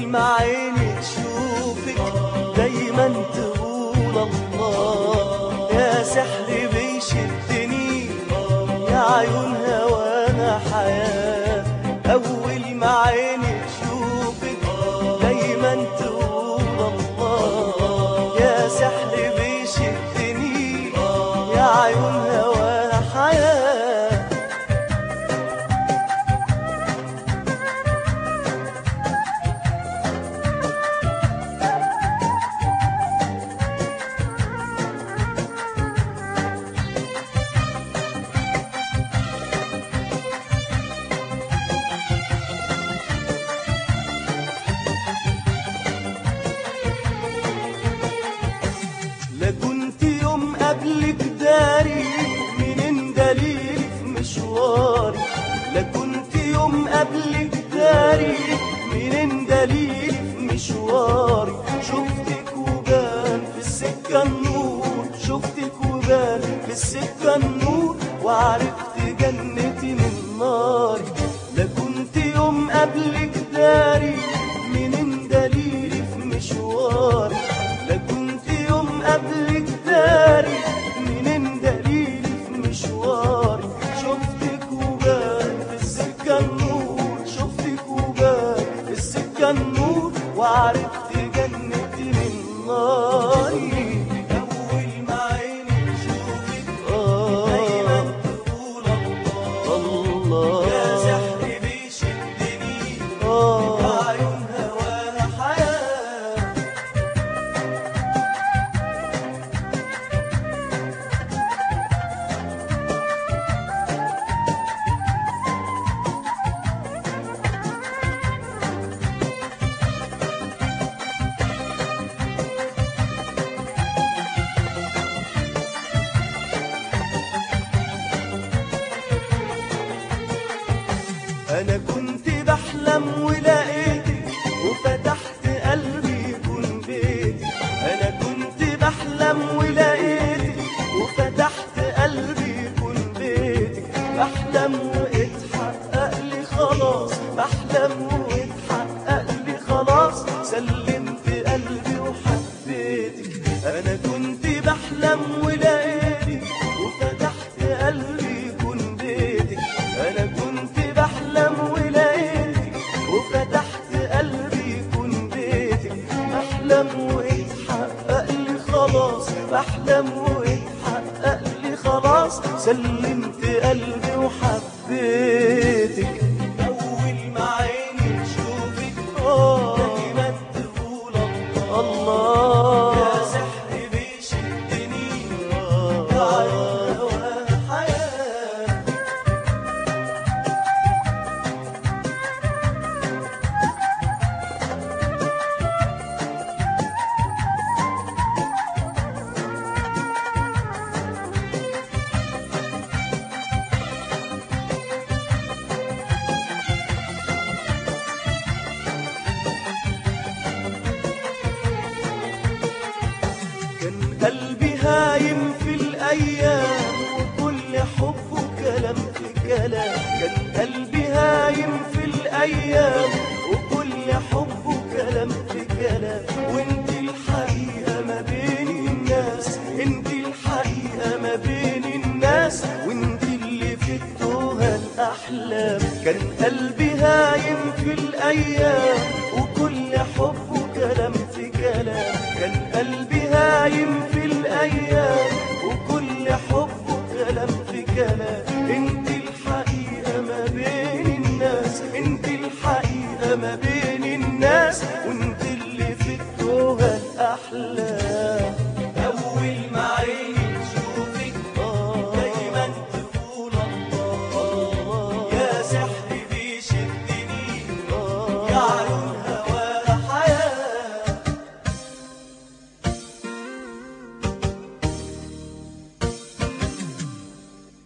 ما عيني تشوفك دايما تقول الله يا سحر بيشدني يا عيون هوانا حياة أول ما عيني تشوفك دايما تقول الله يا سحر بيشدني يا عيون هوانا حياة لا كنت يوم قبلك داري منين دليلي في مشواري لا كنت يوم قبلك داري منين دليلي في مشواري شفتك وبان في السكة النور شفتك وبان في السكة النور وعرفت جنتي من ناري لا كنت يوم قبلك داري منين دليلي في مشواري لا كنت يوم قبلك داري منين دليلي في مشواري شفتك وبان في السكة النور شفتك وبان في السكة النور وعرفت جنتي من ناري أول ما عيني تشوفك دايما تقول الله يا سحر بيشدني يا عيون هواها حياة انا كنت بحلم ولقيتك وفتحت قلبي يكون بيتي انا كنت بحلم ولقيتك وفتحت قلبي يكون بيتك بحلم واتحقق لي خلاص بحلم واتحقق لي خلاص سلمت قلبي وحبيتك انا كنت بحلم ولقيتك وفتحت قلبي يكون بيتك انا كنت بحلم ولقيتك وفتحت قلبي يكون بيتك بحلم واتحقق لي خلاص بحلم واتحقق لي خلاص سلمت قلبي وحبيتك اول ما عيني تشوفك دايما تقول الله الله يا سحر بيشدني يا عيون هواها حياه كان قلبي هايم في الأيام وكل حبه كلام في كلام كان قلبي هايم في الأيام وكل حبه كلام في كلام وانت الحقيقة ما بين الناس انت الحقيقة ما بين الناس وانت اللي في التوهة الأحلام كان قلبي هايم في الأيام وكل حبه كلام في كلام كان قلبي هايم في الأيام وكل حبه كلام في كلام انت الحقيقة ما بين الناس انت الحقيقة ما بين الناس وانت اللي في التوهة الأحلام